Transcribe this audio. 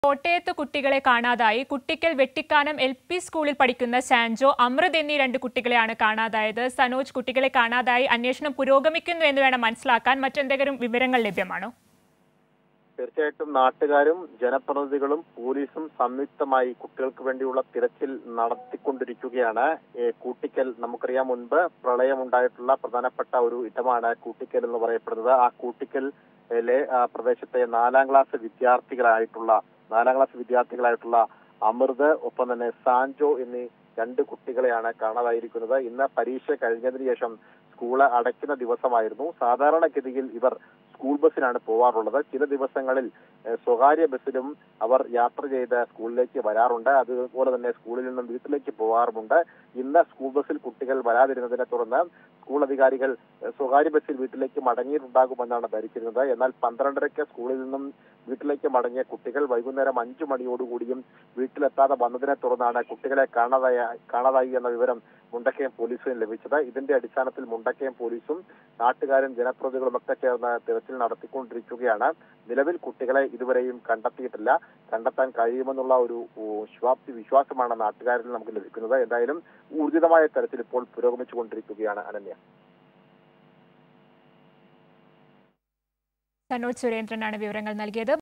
കോട്ടയത്ത് കുട്ടികളെ കാണാതായി കുട്ടിക്കൽ വെട്ടിക്കാനം എൽ പി സ്കൂളിൽ പഠിക്കുന്ന സാൻജോ അമൃത് എന്നീ രണ്ട് കുട്ടികളെയാണ് കാണാതായത് സനോജ് കുട്ടികളെ കാണാതായി അന്വേഷണം പുരോഗമിക്കുന്നു എന്ന് വേണം മനസ്സിലാക്കാൻ മറ്റെന്തെങ്കിലും വിവരങ്ങൾ ലഭ്യമാണോ തീർച്ചയായിട്ടും നാട്ടുകാരും ജനപ്രതിനിധികളും പോലീസും സംയുക്തമായി കുട്ടികൾക്ക് വേണ്ടിയുള്ള തിരച്ചിൽ നടത്തിക്കൊണ്ടിരിക്കുകയാണ് ഏ, കൂട്ടിക്കൽ നമുക്കറിയാം മുൻപ് പ്രളയമുണ്ടായിട്ടുള്ള പ്രധാനപ്പെട്ട ഒരു ഇടമാണ് കൂട്ടിക്കൽ എന്ന് പറയപ്പെടുന്നത് ആ കൂട്ടിക്കലിലെ ആ, പ്രദേശത്തെ നാലാം ക്ലാസ് വിദ്യാർത്ഥികളായിട്ടുള്ള നാലാം ക്ലാസ് വിദ്യാർത്ഥികളായിട്ടുള്ള അമൃത് ഒപ്പം തന്നെ സാൻജോ എന്നീ രണ്ട് കുട്ടികളെയാണ് കാണാതായിരിക്കുന്നത് ഇന്ന് പരീക്ഷ കഴിഞ്ഞതിന് ശേഷം സ്കൂള് അടയ്ക്കുന്ന ദിവസമായിരുന്നു സാധാരണഗതിയിൽ ഇവർ സ്കൂൾ ബസ്സിനാണ് പോവാറുള്ളത് ചില ദിവസങ്ങളിൽ ഏഹ്, സ്വകാര്യ ബസ്സിലും അവർ യാത്ര ചെയ്ത് സ്കൂളിലേക്ക് വരാറുണ്ട് അതുപോലെ തന്നെ സ്കൂളിൽ നിന്നും വീട്ടിലേക്ക് പോകാറുമുണ്ട് ഇന്ന് സ്കൂൾ ബസ്സിൽ കുട്ടികൾ വരാതിരുന്നതിനെ തുടർന്ന് സ്കൂൾ അധികാരികൾ ഏഹ്, സ്വകാര്യ ബസ്സിൽ വീട്ടിലേക്ക് മടങ്ങിയിട്ടുണ്ടാകുമെന്നാണ് ധരിച്ചിരുന്നത് എന്നാൽ പന്ത്രണ്ടരയ്ക്ക് സ്കൂളിൽ നിന്നും വീട്ടിലേക്ക് മടങ്ങിയ കുട്ടികൾ വൈകുന്നേരം അഞ്ചു മണിയോടുകൂടിയും വീട്ടിലെത്താതെ വന്നതിനെ തുടർന്നാണ് കുട്ടികളെ കാണാതായ കാണാതായി എന്ന വിവരം മുണ്ടക്കയം പോലീസിന് ലഭിച്ചത് ഇതിന്റെ അടിസ്ഥാനത്തിൽ മുണ്ടക്കയം പോലീസും നാട്ടുകാരും ജനപ്രതിനിധികളും ഒക്കെ ചേർന്ന് തിരച്ചിൽ നടത്തിക്കൊണ്ടിരിക്കുകയാണ് നിലവിൽ കുട്ടികളെ ഇതുവരെയും കണ്ടെത്തിയിട്ടില്ല കണ്ടെത്താൻ കഴിയുമെന്നുള്ള ഒരു ഓ, ശുഭാപ്തി വിശ്വാസമാണ് നാട്ടുകാരിൽ നമുക്ക് ലഭിക്കുന്നത് എന്തായാലും ഊർജിതമായ തരത്തിൽ ഇപ്പോൾ പുരോഗമിച്ചുകൊണ്ടിരിക്കുകയാണ് അനന്യ സനോജ് സുരേന്ദ്രനാണ് വിവരങ്ങൾ നൽകിയത്